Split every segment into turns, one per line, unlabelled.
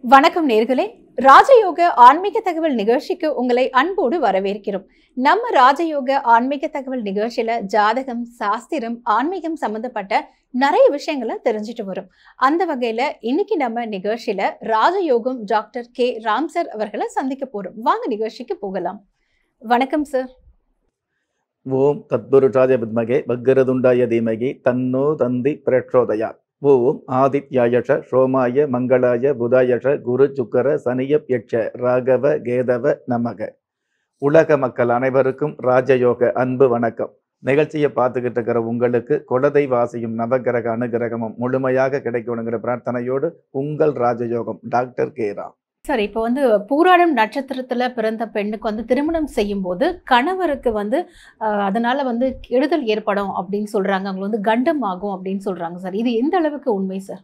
வணக்கம் நேர்களே ராஜயோக ஆன்மீக தகவல் நிகழ்ச்சிக்கு உங்களை அன்போடு வரவேற்கிறோம் நம்ம ராஜயோக ஆன்மீக தகவல் நிகழ்ச்சியில ஜாதகம் சாஸ்திரம் ஆன்மீகம் சம்பந்தப்பட்ட நிறைய விஷயங்களை தெரிஞ்சுட்டு வரும் அந்த வகையில இன்னைக்கு நம்ம நிகழ்ச்சியில ராஜயோகம் டாக்டர் கே ராம் சார் அவர்களை சந்திக்க போறோம் வாங்க நிகழ்ச்சிக்கு போகலாம் வணக்கம் சார்
ஓம் தத்புருஷாய வித்மகே பக்கரதுண்டாய தீமகி தன்னோ தந்தி பிரச்சோதயா ஓம் ஆதித்யாயஷ சோமாய மங்களாய புதாயஷ குரு சுக்கர சனிய யட்ச ராகவ கேதவ நமக உலக மக்கள் அனைவருக்கும் ராஜயோக அன்பு வணக்கம் நிகழ்ச்சியை பார்த்துக்கிட்டு இருக்கிற உங்களுக்கு குலதெய்வாசியும் நவகிரக அனுகிரகமும் முழுமையாக கிடைக்கணுங்கிற பிரார்த்தனையோடு உங்கள் ராஜயோகம் டாக்டர் கே ராம்
சார் இப்போ வந்து பூராடம் நட்சத்திரத்துல பிறந்த பெண்ணுக்கு வந்து திருமணம் செய்யும் போது கணவருக்கு வந்து ஆஹ், அதனால வந்து கெடுதல் ஏற்படும் அப்படின்னு சொல்றாங்க அவங்க வந்து கண்டம் ஆகும் அப்படின்னு சொல்றாங்க சார் இது எந்த அளவுக்கு உண்மை சார்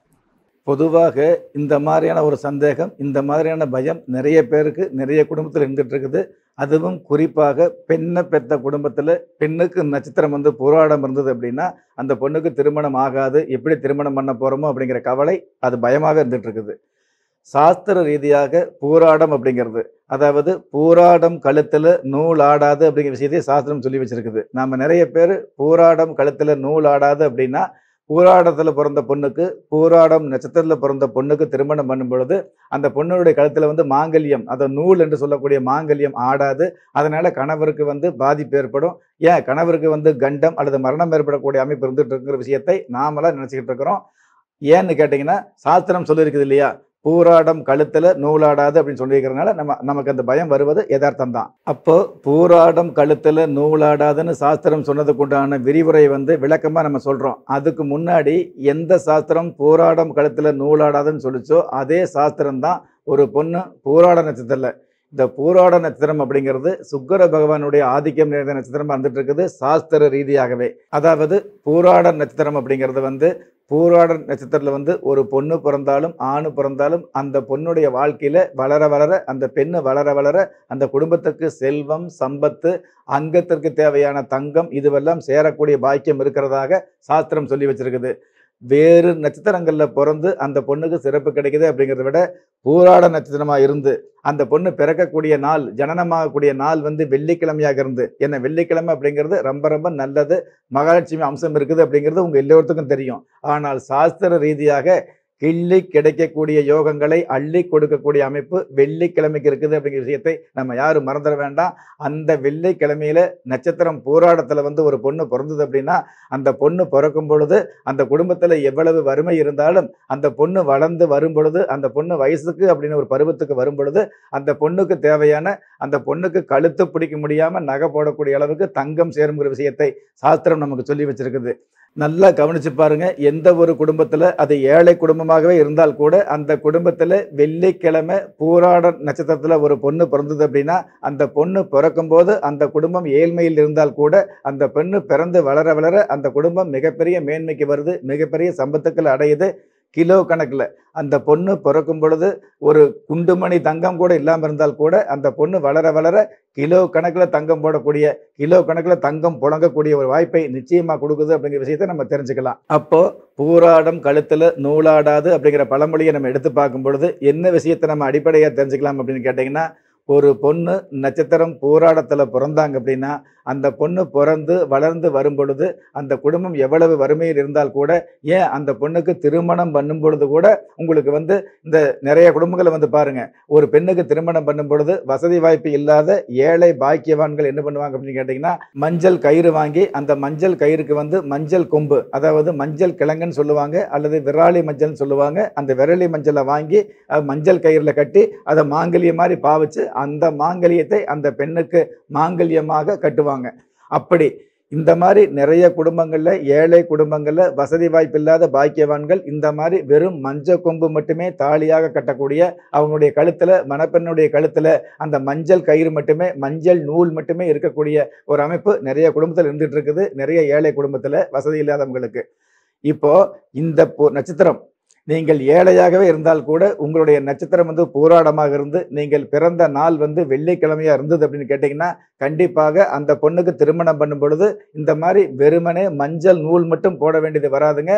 பொதுவாக இந்த மாதிரியான ஒரு சந்தேகம் இந்த மாதிரியான பயம் நிறைய பேருக்கு நிறைய குடும்பத்தில் இருந்துட்டு இருக்குது அதுவும் குறிப்பாக பெண்ணை பெற்ற குடும்பத்தில் பெண்ணுக்கு நட்சத்திரம் வந்து போராடம் இருந்தது அப்படின்னா அந்த பொண்ணுக்கு திருமணம் ஆகாது எப்படி திருமணம் பண்ண போகிறோமோ அப்படிங்கிற கவலை அது பயமாக இருந்துட்டு இருக்குது சாஸ்திர ரீதியாக பூராடம் அப்படிங்கிறது அதாவது பூராடம் கழுத்தில் நூல் ஆடாது அப்படிங்கிற விஷயத்தை சாஸ்திரம் சொல்லி வச்சிருக்குது நாம நிறைய பேர் பூராடம் கழுத்தில் நூல் ஆடாது அப்படின்னா பூராடத்தில் பிறந்த பொண்ணுக்கு பூராடம் நட்சத்திரத்தில் பிறந்த பொண்ணுக்கு திருமணம் பண்ணும் பொழுது அந்த பொண்ணுடைய கழுத்தில் வந்து மாங்கல்யம் அதை நூல் என்று சொல்லக்கூடிய மாங்கல்யம் ஆடாது அதனால கணவருக்கு வந்து பாதிப்பு ஏற்படும் ஏன் கணவருக்கு வந்து கண்டம் அல்லது மரணம் ஏற்படக்கூடிய அமைப்பு இருந்துட்டு இருக்கிற விஷயத்தை நாமெல்லாம் நினச்சிக்கிட்டு இருக்கிறோம் ஏன்னு கேட்டிங்கன்னா சாஸ்திரம் சொல்லியிருக்குது இல்லையா பூராடம் கழுத்துல நூலாடாது அப்படின்னு சொல்லியிருக்கிறதுனால நம்ம நமக்கு அந்த பயம் வருவது யதார்த்தம் தான் அப்போ பூராடம் கழுத்துல நூலாடாதுன்னு சாஸ்திரம் சொன்னதுக்கு உண்டான விரிவுரை வந்து விளக்கமா நம்ம சொல்றோம் அதுக்கு முன்னாடி எந்த சாஸ்திரம் பூராடம் கழுத்துல நூலாடாதுன்னு சொல்லிச்சோ அதே சாஸ்திரம் தான் ஒரு பொண்ணு பூராட நட்சத்திரத்துல இந்த பூராட நட்சத்திரம் அப்படிங்கிறது சுக்கர பகவானுடைய ஆதிக்கம் நிறைந்த நட்சத்திரமா இருந்துட்டு இருக்குது சாஸ்திர ரீதியாகவே அதாவது பூராட நட்சத்திரம் அப்படிங்கிறது வந்து பூராட நட்சத்திரத்தில் வந்து ஒரு பொண்ணு பிறந்தாலும் ஆணு பிறந்தாலும் அந்த பொண்ணுடைய வாழ்க்கையில வளர வளர அந்த பெண்ணு வளர வளர அந்த குடும்பத்துக்கு செல்வம் சம்பத்து அங்கத்திற்கு தேவையான தங்கம் இதுவெல்லாம் சேரக்கூடிய பாக்கியம் இருக்கிறதாக சாஸ்திரம் சொல்லி வச்சிருக்குது வேறு நட்சத்திரங்கள்ல பிறந்து அந்த பொண்ணுக்கு சிறப்பு கிடைக்குது அப்படிங்கிறத விட பூராட நட்சத்திரமா இருந்து அந்த பொண்ணு பிறக்கக்கூடிய நாள் ஜனனமாகக்கூடிய நாள் வந்து வெள்ளிக்கிழமையாக இருந்து என்ன வெள்ளிக்கிழமை அப்படிங்கிறது ரொம்ப ரொம்ப நல்லது மகாலட்சுமி அம்சம் இருக்குது அப்படிங்கிறது உங்க எல்லோருத்துக்கும் தெரியும் ஆனால் சாஸ்திர ரீதியாக கிள்ளி கிடைக்கக்கூடிய யோகங்களை அள்ளி கொடுக்கக்கூடிய அமைப்பு வெள்ளிக்கிழமைக்கு இருக்குது அப்படிங்கிற விஷயத்தை நம்ம யாரும் மறந்துட வேண்டாம் அந்த வெள்ளிக்கிழமையில நட்சத்திரம் போராட்டத்துல வந்து ஒரு பொண்ணு பிறந்தது அப்படின்னா அந்த பொண்ணு பிறக்கும் பொழுது அந்த குடும்பத்துல எவ்வளவு வறுமை இருந்தாலும் அந்த பொண்ணு வளர்ந்து வரும் பொழுது அந்த பொண்ணு வயசுக்கு அப்படின்னு ஒரு பருவத்துக்கு வரும் பொழுது அந்த பொண்ணுக்கு தேவையான அந்த பொண்ணுக்கு கழுத்து பிடிக்க முடியாம நகை போடக்கூடிய அளவுக்கு தங்கம் சேருங்கிற விஷயத்தை சாஸ்திரம் நமக்கு சொல்லி வச்சிருக்குது நல்லா கவனிச்சு பாருங்க எந்த ஒரு குடும்பத்துல அது ஏழை குடும்பமாகவே இருந்தால் கூட அந்த குடும்பத்துல வெள்ளிக்கிழமை பூராட நட்சத்திரத்துல ஒரு பொண்ணு பிறந்தது அப்படின்னா அந்த பொண்ணு பிறக்கும் போது அந்த குடும்பம் ஏழ்மையில் இருந்தால் கூட அந்த பெண்ணு பிறந்து வளர வளர அந்த குடும்பம் மிகப்பெரிய மேன்மைக்கு வருது மிகப்பெரிய சம்பத்துக்கள் அடையுது கிலோ கணக்குல அந்த பொண்ணு பிறக்கும் பொழுது ஒரு குண்டுமணி தங்கம் கூட இல்லாம இருந்தால் கூட அந்த பொண்ணு வளர வளர கிலோ கணக்குல தங்கம் போடக்கூடிய கிலோ கணக்குல தங்கம் புழங்கக்கூடிய ஒரு வாய்ப்பை நிச்சயமா கொடுக்குது அப்படிங்கிற விஷயத்தை நம்ம தெரிஞ்சுக்கலாம் அப்போ பூராடம் கழுத்துல நூலாடாது அப்படிங்கிற பழமொழியை நம்ம எடுத்து பார்க்கும் பொழுது என்ன விஷயத்தை நம்ம அடிப்படையா தெரிஞ்சுக்கலாம் அப்படின்னு கேட்டிங்கன்னா ஒரு பொண்ணு நட்சத்திரம் போராடத்துல பிறந்தாங்க அப்படின்னா அந்த பொண்ணு பிறந்து வளர்ந்து வரும் பொழுது அந்த குடும்பம் எவ்வளவு வறுமையில் இருந்தால் கூட ஏன் அந்த பொண்ணுக்கு திருமணம் பண்ணும் பொழுது கூட உங்களுக்கு வந்து இந்த நிறைய குடும்பங்களை வந்து பாருங்க ஒரு பெண்ணுக்கு திருமணம் பண்ணும் பொழுது வசதி வாய்ப்பு இல்லாத ஏழை பாக்கியவான்கள் என்ன பண்ணுவாங்க அப்படின்னு கேட்டிங்கன்னா மஞ்சள் கயிறு வாங்கி அந்த மஞ்சள் கயிறுக்கு வந்து மஞ்சள் கொம்பு அதாவது மஞ்சள் கிழங்குன்னு சொல்லுவாங்க அல்லது விராலி மஞ்சள்னு சொல்லுவாங்க அந்த விரலி மஞ்சளை வாங்கி அது மஞ்சள் கயிறுல கட்டி அதை மாங்கல்யம் மாதிரி பாவிச்சு அந்த மாங்கல்யத்தை அந்த பெண்ணுக்கு மாங்கல்யமாக கட்டுவாங்க அப்படி இந்த மாதிரி நிறைய குடும்பங்கள்ல ஏழை குடும்பங்கள்ல வசதி வாய்ப்பு இல்லாத பாக்கியவான்கள் இந்த மாதிரி வெறும் மஞ்சள் கொம்பு மட்டுமே தாலியாக கட்டக்கூடிய அவங்களுடைய கழுத்துல மணப்பெண்ணுடைய கழுத்துல அந்த மஞ்சள் கயிறு மட்டுமே மஞ்சள் நூல் மட்டுமே இருக்கக்கூடிய ஒரு அமைப்பு நிறைய குடும்பத்தில் இருந்துட்டு இருக்குது நிறைய ஏழை குடும்பத்துல வசதி இல்லாதவங்களுக்கு இப்போ இந்த பொ- நட்சத்திரம் நீங்கள் ஏழையாகவே இருந்தால் கூட உங்களுடைய நட்சத்திரம் வந்து போராடமாக இருந்து நீங்கள் பிறந்த நாள் வந்து வெள்ளிக்கிழமையா இருந்தது அப்படின்னு கேட்டிங்கன்னா கண்டிப்பாக அந்த பொண்ணுக்கு திருமணம் பண்ணும் பொழுது இந்த மாதிரி வெறுமனே மஞ்சள் நூல் மட்டும் போட வேண்டியது வராதுங்க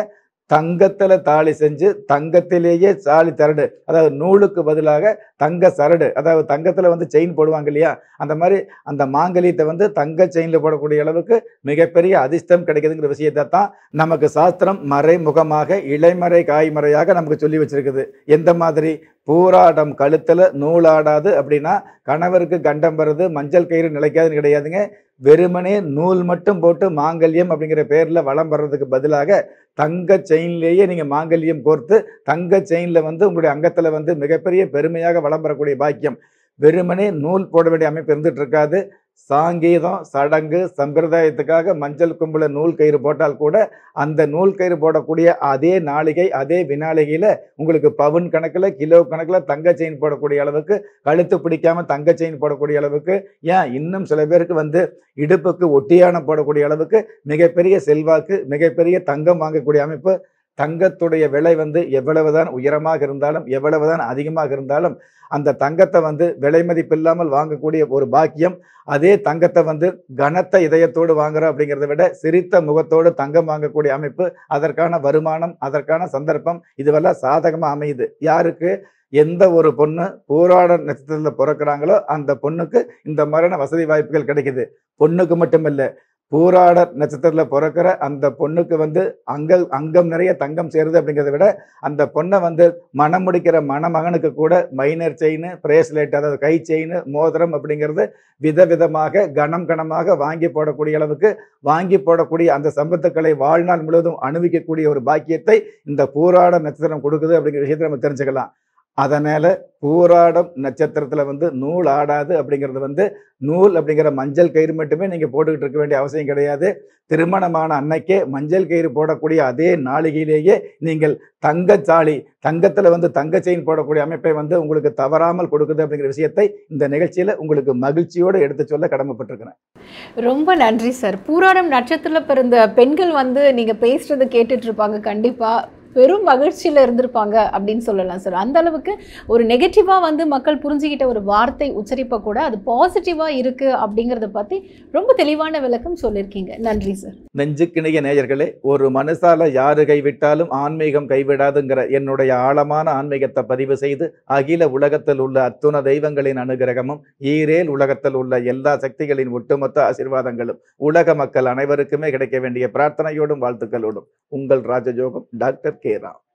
தங்கத்துல தாலி செஞ்சு தங்கத்திலேயே தாலி தரடு அதாவது நூலுக்கு பதிலாக தங்க சரடு அதாவது தங்கத்துல வந்து செயின் போடுவாங்க இல்லையா அந்த மாதிரி அந்த மாங்கல்யத்தை வந்து தங்க செயின்ல போடக்கூடிய அளவுக்கு மிகப்பெரிய அதிர்ஷ்டம் கிடைக்குதுங்கிற விஷயத்தை தான் நமக்கு சாஸ்திரம் மறைமுகமாக இளைமறை காய்மறையாக நமக்கு சொல்லி வச்சிருக்குது எந்த மாதிரி பூராடம் கழுத்துல நூலாடாது அப்படின்னா கணவருக்கு கண்டம் வருது மஞ்சள் கயிறு நிலைக்காதுன்னு கிடையாதுங்க வெறுமனே நூல் மட்டும் போட்டு மாங்கல்யம் அப்படிங்கிற பேர்ல வளம் வர்றதுக்கு பதிலாக தங்க செயின்லேயே நீங்க மாங்கல்யம் கோர்த்து தங்க செயின்ல வந்து உங்களுடைய அங்கத்துல வந்து மிகப்பெரிய பெருமையாக வளம் வரக்கூடிய பாக்கியம் வெறுமனே நூல் போட வேண்டிய அமைப்பு இருந்துட்டு இருக்காது சாங்கீதம் சடங்கு சம்பிரதாயத்துக்காக மஞ்சள் கும்பல நூல் கயிறு போட்டால் கூட அந்த நூல் கயிறு போடக்கூடிய அதே நாளிகை அதே வினாளிகையில உங்களுக்கு பவுன் கணக்குல கிலோ கணக்குல தங்க செயின் போடக்கூடிய அளவுக்கு கழுத்து பிடிக்காம தங்க செயின் போடக்கூடிய அளவுக்கு ஏன் இன்னும் சில பேருக்கு வந்து இடுப்புக்கு ஒட்டியானம் போடக்கூடிய அளவுக்கு மிகப்பெரிய செல்வாக்கு மிகப்பெரிய தங்கம் வாங்கக்கூடிய அமைப்பு தங்கத்துடைய விலை வந்து எவ்வளவுதான் உயரமாக இருந்தாலும் எவ்வளவுதான் அதிகமாக இருந்தாலும் அந்த தங்கத்தை வந்து விலை மதிப்பில்லாமல் வாங்கக்கூடிய ஒரு பாக்கியம் அதே தங்கத்தை வந்து கனத்த இதயத்தோடு வாங்குறோம் அப்படிங்கிறத விட சிரித்த முகத்தோடு தங்கம் வாங்கக்கூடிய அமைப்பு அதற்கான வருமானம் அதற்கான சந்தர்ப்பம் இதுவெல்லாம் சாதகமாக அமையுது யாருக்கு எந்த ஒரு பொண்ணு போராட நட்சத்திரத்தில் பிறக்கிறாங்களோ அந்த பொண்ணுக்கு இந்த மாதிரியான வசதி வாய்ப்புகள் கிடைக்குது பொண்ணுக்கு மட்டும் இல்லை பூராட நட்சத்திரத்தில் பிறக்கிற அந்த பொண்ணுக்கு வந்து அங்க அங்கம் நிறைய தங்கம் சேருது அப்படிங்கிறத விட அந்த பொண்ணை வந்து மனம் முடிக்கிற மணமகனுக்கு கூட மைனர் செயின் பிரேஸ்லெட் அதாவது கை செயின் மோதிரம் அப்படிங்கிறது விதவிதமாக கணம் கணமாக வாங்கி போடக்கூடிய அளவுக்கு வாங்கி போடக்கூடிய அந்த சம்பத்துக்களை வாழ்நாள் முழுவதும் அனுபவிக்கக்கூடிய ஒரு பாக்கியத்தை இந்த பூராட நட்சத்திரம் கொடுக்குது அப்படிங்கிற விஷயத்தை நம்ம தெரிஞ்சுக்கலாம் அதனால பூராடம் நட்சத்திரத்துல வந்து நூல் ஆடாது அப்படிங்கிறது வந்து நூல் அப்படிங்கிற மஞ்சள் கயிறு மட்டுமே நீங்க போட்டுக்கிட்டு இருக்க வேண்டிய அவசியம் கிடையாது திருமணமான அன்னைக்கே மஞ்சள் கயிறு போடக்கூடிய அதே நாளிகையிலேயே நீங்கள் தங்கச்சாலி தங்கத்துல வந்து தங்க செயின் போடக்கூடிய அமைப்பை வந்து உங்களுக்கு தவறாமல் கொடுக்குது அப்படிங்கிற விஷயத்தை இந்த நிகழ்ச்சியில உங்களுக்கு மகிழ்ச்சியோடு எடுத்து சொல்ல கடமைப்பட்டிருக்கிறேன்
ரொம்ப நன்றி சார் பூராடம் நட்சத்திரத்தில் பிறந்த பெண்கள் வந்து நீங்க பேசுறதை கேட்டுட்டு இருப்பாங்க கண்டிப்பா பெரும் மகிழ்ச்சியில இருந்திருப்பாங்க அப்படின்னு சொல்லலாம் சார் அந்த அளவுக்கு ஒரு நெகட்டிவா வந்து மக்கள் புரிஞ்சுக்கிட்ட ஒரு வார்த்தை உச்சரிப்பை கூட அது பாசிட்டிவா இருக்கு அப்படிங்கறத பத்தி ரொம்ப தெளிவான விளக்கம் சொல்லியிருக்கீங்க நன்றி சார்
நெஞ்சுக்கிணைய நேயர்களே ஒரு மனுஷால யாரு கைவிட்டாலும் ஆன்மீகம் கைவிடாதுங்கிற என்னுடைய ஆழமான ஆன்மீகத்தை பதிவு செய்து அகில உலகத்தில் உள்ள அத்துண தெய்வங்களின் அனுகிரகமும் ஈரேல் உலகத்தில் உள்ள எல்லா சக்திகளின் ஒட்டுமொத்த ஆசீர்வாதங்களும் உலக மக்கள் அனைவருக்குமே கிடைக்க வேண்டிய பிரார்த்தனையோடும் வாழ்த்துக்களோடும் உங்கள் ராஜயோகம் டாக்டர் கே ராம்